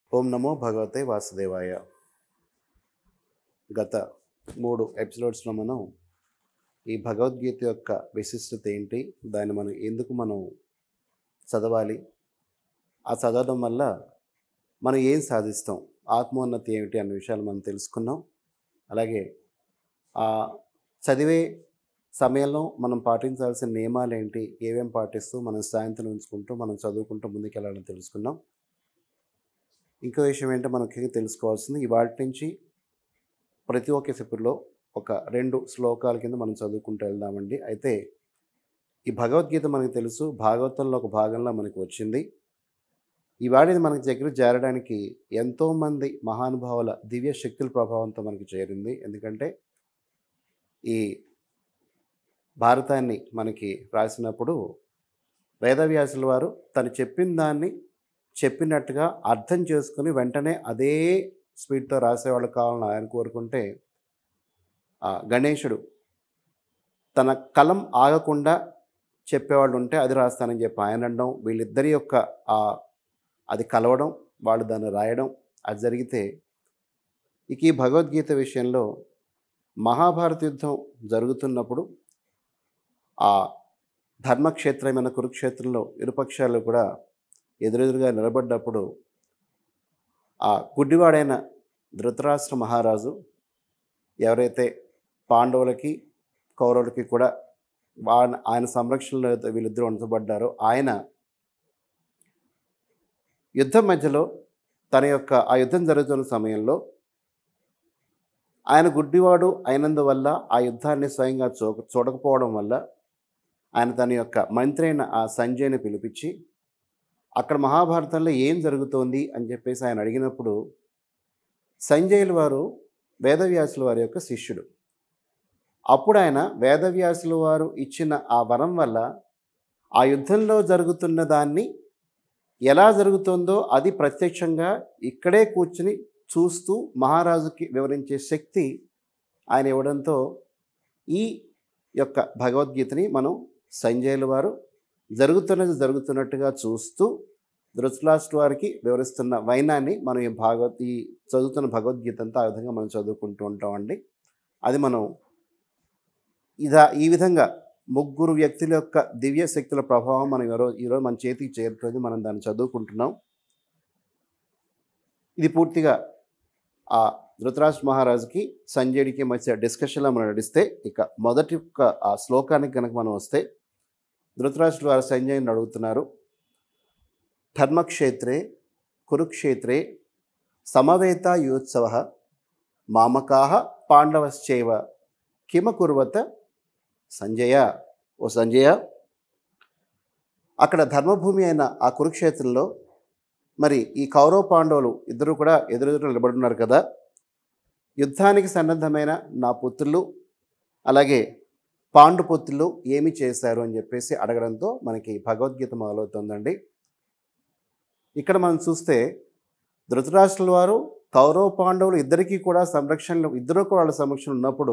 ఓం నమో భగవతే వాసుదేవాయ గత మూడు ఎపిసోడ్స్లో మనం ఈ భగవద్గీత యొక్క విశిష్టత ఏంటి దాన్ని మనం ఎందుకు మనం చదవాలి ఆ చదవడం వల్ల మనం ఏం సాధిస్తాం ఆత్మోన్నతి ఏమిటి అన్న విషయాలు మనం తెలుసుకున్నాం అలాగే ఆ చదివే సమయంలో మనం పాటించాల్సిన నియమాలు ఏంటి ఏమేం పాటిస్తూ మనం సాయంత్రం ఉంచుకుంటూ మనం చదువుకుంటూ ముందుకెళ్ళాలని తెలుసుకున్నాం ఇంకో విషయం ఏంటో మనం ముఖ్యంగా తెలుసుకోవాల్సింది ఇవాళ నుంచి ప్రతి ఒక్క ఎపిసోడ్లో ఒక రెండు శ్లోకాల కింద మనం చదువుకుంటూ వెళ్దామండి అయితే ఈ భగవద్గీత మనకు తెలుసు భాగవతంలో ఒక భాగంలో మనకు వచ్చింది ఇవాళ ఇది మనకి దగ్గర చేరడానికి ఎంతోమంది మహానుభావుల దివ్య శక్తుల ప్రభావంతో మనకి చేరింది ఎందుకంటే ఈ భారతాన్ని మనకి రాసినప్పుడు వేదవ్యాసుల వారు తను చెప్పిన దాన్ని చెప్పినట్టుగా అర్థం చేసుకుని వెంటనే అదే స్పీడ్తో రాసేవాళ్ళు కావాలని ఆయన కోరుకుంటే ఆ గణేశుడు తన కలం ఆగకుండా చెప్పేవాళ్ళు ఉంటే అది రాస్తానని చెప్పి ఆయన అనడం వీళ్ళిద్దరి యొక్క ఆ అది కలవడం వాళ్ళు దాన్ని రాయడం అది జరిగితే ఇక ఈ భగవద్గీత విషయంలో మహాభారత యుద్ధం జరుగుతున్నప్పుడు ఆ ధర్మక్షేత్రమైన కురుక్షేత్రంలో ఇరుపక్షాలు కూడా ఎదురెదురుగా నిలబడ్డప్పుడు ఆ గుడ్డివాడైన ధృతరాష్ట్ర మహారాజు ఎవరైతే పాండవులకి కౌరవులకి కూడా వా- ఆయన సంరక్షణలో అయితే వీళ్ళిద్దరూ ఉంచబడ్డారో ఆయన యుద్ధం మధ్యలో తన యొక్క ఆ యుద్ధం జరుగుతున్న సమయంలో ఆయన గుడ్డివాడు అయినందువల్ల ఆ యుద్ధాన్ని స్వయంగా చూ చూడకపోవడం వల్ల ఆయన తన యొక్క మంత్రి అయిన ఆ సంజయ్ని పిలిపించి అక్కడ మహాభారతంలో ఏం జరుగుతోంది అని చెప్పేసి ఆయన అడిగినప్పుడు సంజయుల వారు వేదవ్యాసుల వారి యొక్క శిష్యుడు అప్పుడు ఆయన వేదవ్యాసుల వారు ఇచ్చిన ఆ వరం వల్ల ఆ యుద్ధంలో జరుగుతున్న దాన్ని ఎలా జరుగుతుందో అది ప్రత్యక్షంగా ఇక్కడే కూర్చుని చూస్తూ మహారాజుకి వివరించే శక్తి ఆయన ఇవ్వడంతో ఈ యొక్క భగవద్గీతని మనం సంజయుల వారు జరుగుతున్నది జరుగుతున్నట్టుగా చూస్తూ ధృతరాష్ట్ర వారికి వివరిస్తున్న వైనాన్ని మనం ఈ భాగవత్ ఈ చదువుతున్న భగవద్గీత అంతా ఆ విధంగా మనం చదువుకుంటూ ఉంటామండి అది మనం ఇదా ఈ విధంగా ముగ్గురు వ్యక్తుల యొక్క దివ్య శక్తుల ప్రభావం మనం ఈరోజు ఈరోజు మన చేతికి చేరుతుంది మనం దాన్ని చదువుకుంటున్నాం ఇది పూర్తిగా ఆ ధృతరాష్ట్ర మహారాజుకి సంజయుడికి మధ్య డిస్కషన్లో మనం నడిస్తే ఇక మొదటి యొక్క ఆ శ్లోకానికి కనుక మనం వస్తే ధృతరాష్ట్రుడు వారు సంజయుని అడుగుతున్నారు ధర్మక్షేత్రే కురుక్షేత్రే సమవేత యోత్సవ మామకా పాండవశ్చైవ కిమకుర్వత సంజయ ఓ సంజయ అక్కడ ధర్మభూమి అయిన ఆ కురుక్షేత్రంలో మరి ఈ కౌరవ పాండవులు ఇద్దరు కూడా ఎదురెదురు నిలబడున్నారు కదా యుద్ధానికి సన్నద్ధమైన నా పుత్రులు అలాగే పాండుపుత్రులు ఏమి చేశారు అని చెప్పేసి అడగడంతో మనకి భగవద్గీత మొదలవుతుందండి ఇక్కడ మనం చూస్తే ధృతరాష్ట్రుల వారు కౌరవ పాండవులు ఇద్దరికీ కూడా సంరక్షణలో ఇద్దరు కూడా వాళ్ళ సంరక్షణ ఉన్నప్పుడు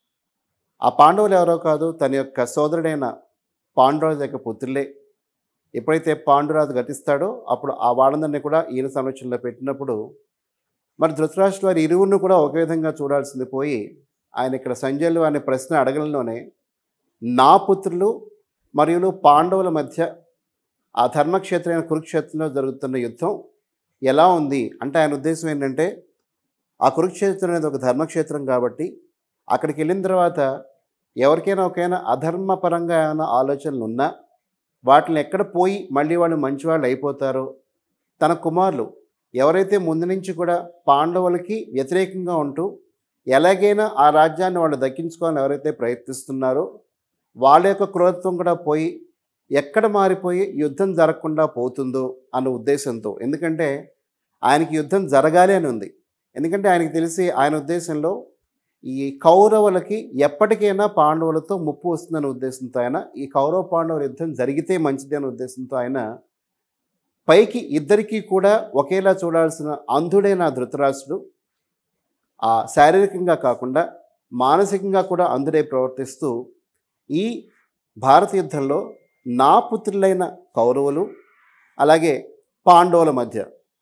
ఆ పాండవులు ఎవరో కాదు తన యొక్క సోదరుడైన పాండవుల యొక్క పుత్రులే ఎప్పుడైతే పాండురాజు గతిస్తాడో అప్పుడు ఆ వాళ్ళందరినీ కూడా ఈయన సంరక్షణలో పెట్టినప్పుడు మరి ధృతరాష్ట్రుల వారి ఇరువురిని కూడా ఒకే విధంగా చూడాల్సింది పోయి ఆయన ఇక్కడ సంజయులు అనే ప్రశ్న అడగడంలోనే నా పుత్రులు మరియు పాండవుల మధ్య ఆ ధర్మక్షేత్రమైన కురుక్షేత్రంలో జరుగుతున్న యుద్ధం ఎలా ఉంది అంటే ఆయన ఉద్దేశం ఏంటంటే ఆ కురుక్షేత్రం అనేది ఒక ధర్మక్షేత్రం కాబట్టి అక్కడికి వెళ్ళిన తర్వాత ఎవరికైనా ఒకైనా అధర్మపరంగా ఏమైనా ఆలోచనలు ఉన్నా వాటిని ఎక్కడ పోయి మళ్ళీ వాళ్ళు మంచివాళ్ళు అయిపోతారో తన కుమారులు ఎవరైతే ముందు నుంచి కూడా పాండవులకి వ్యతిరేకంగా ఉంటూ ఎలాగైనా ఆ రాజ్యాన్ని వాళ్ళు దక్కించుకోవాలని ఎవరైతే ప్రయత్నిస్తున్నారో వాళ్ళ యొక్క క్రూరత్వం కూడా పోయి ఎక్కడ మారిపోయి యుద్ధం జరగకుండా పోతుందో అన్న ఉద్దేశంతో ఎందుకంటే ఆయనకి యుద్ధం జరగాలి అని ఉంది ఎందుకంటే ఆయనకి తెలిసి ఆయన ఉద్దేశంలో ఈ కౌరవులకి ఎప్పటికైనా పాండవులతో ముప్పు వస్తుందనే ఉద్దేశంతో ఆయన ఈ కౌరవ పాండవుల యుద్ధం జరిగితే మంచిది అనే ఉద్దేశంతో ఆయన పైకి ఇద్దరికీ కూడా ఒకేలా చూడాల్సిన అంధుడైన ఆ ధృతరాష్ట్రుడు ఆ శారీరకంగా కాకుండా మానసికంగా కూడా అంధుడై ప్రవర్తిస్తూ ఈ భారత యుద్ధంలో నా పుత్రులైన కౌరవులు అలాగే పాండవుల మధ్య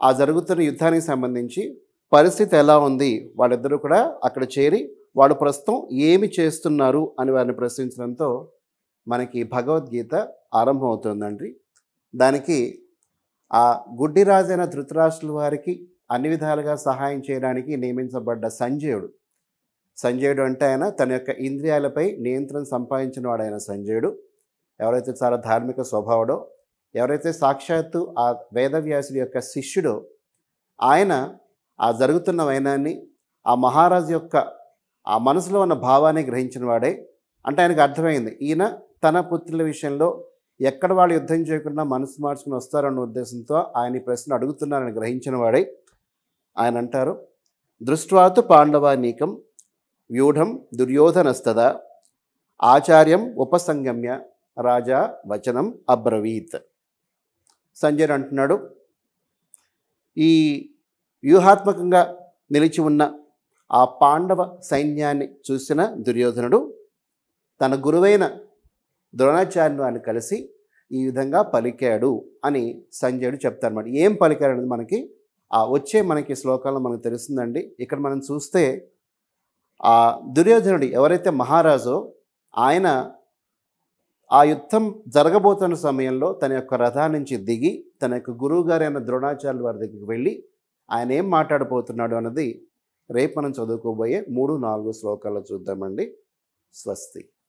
ఆ జరుగుతున్న యుద్ధానికి సంబంధించి పరిస్థితి ఎలా ఉంది వాళ్ళిద్దరూ కూడా అక్కడ చేరి వాళ్ళు ప్రస్తుతం ఏమి చేస్తున్నారు అని వారిని ప్రశ్నించడంతో మనకి భగవద్గీత ఆరంభమవుతుందండి దానికి ఆ గుడ్డి రాజైన ధృతరాష్ట్రుల వారికి అన్ని విధాలుగా సహాయం చేయడానికి నియమించబడ్డ సంజయుడు సంజయుడు అంటే ఆయన తన యొక్క ఇంద్రియాలపై నియంత్రణ సంపాదించిన వాడైన సంజయుడు ఎవరైతే చాలా ధార్మిక స్వభావుడో ఎవరైతే సాక్షాత్తు ఆ వేదవ్యాసుడి యొక్క శిష్యుడో ఆయన ఆ జరుగుతున్న వైనాన్ని ఆ మహారాజు యొక్క ఆ మనసులో ఉన్న భావాన్ని గ్రహించిన వాడే అంటే ఆయనకు అర్థమైంది ఈయన తన పుత్రుల విషయంలో ఎక్కడ వాళ్ళు యుద్ధం చేయకుండా మనసు మార్చుకుని వస్తారన్న ఉద్దేశంతో ఆయన ఈ ప్రశ్న అడుగుతున్నారని గ్రహించిన వాడే ఆయన అంటారు దృష్ట్వాతు పాండవానీకం వ్యూఢం దుర్యోధనస్తదా ఆచార్యం ఉపసంగమ్య రాజా వచనం అబ్రవీత్ సంజయ్ అంటున్నాడు ఈ వ్యూహాత్మకంగా నిలిచి ఉన్న ఆ పాండవ సైన్యాన్ని చూసిన దుర్యోధనుడు తన గురువైన ద్రోణాచార్యుని వారిని కలిసి ఈ విధంగా పలికాడు అని సంజయుడు చెప్తారన్నమాట ఏం పలికాడు అనేది మనకి ఆ వచ్చే మనకి శ్లోకాల్లో మనకు తెలుస్తుందండి ఇక్కడ మనం చూస్తే ఆ దుర్యోధనుడు ఎవరైతే మహారాజో ఆయన ఆ యుద్ధం జరగబోతున్న సమయంలో తన యొక్క రథాన్ని నుంచి దిగి తన యొక్క గురువు గారైన ద్రోణాచార్యుల వారి దగ్గరికి వెళ్ళి ఆయన ఏం మాట్లాడబోతున్నాడు అన్నది రేపు మనం చదువుకోబోయే మూడు నాలుగు శ్లోకాల్లో చూద్దామండి స్వస్తి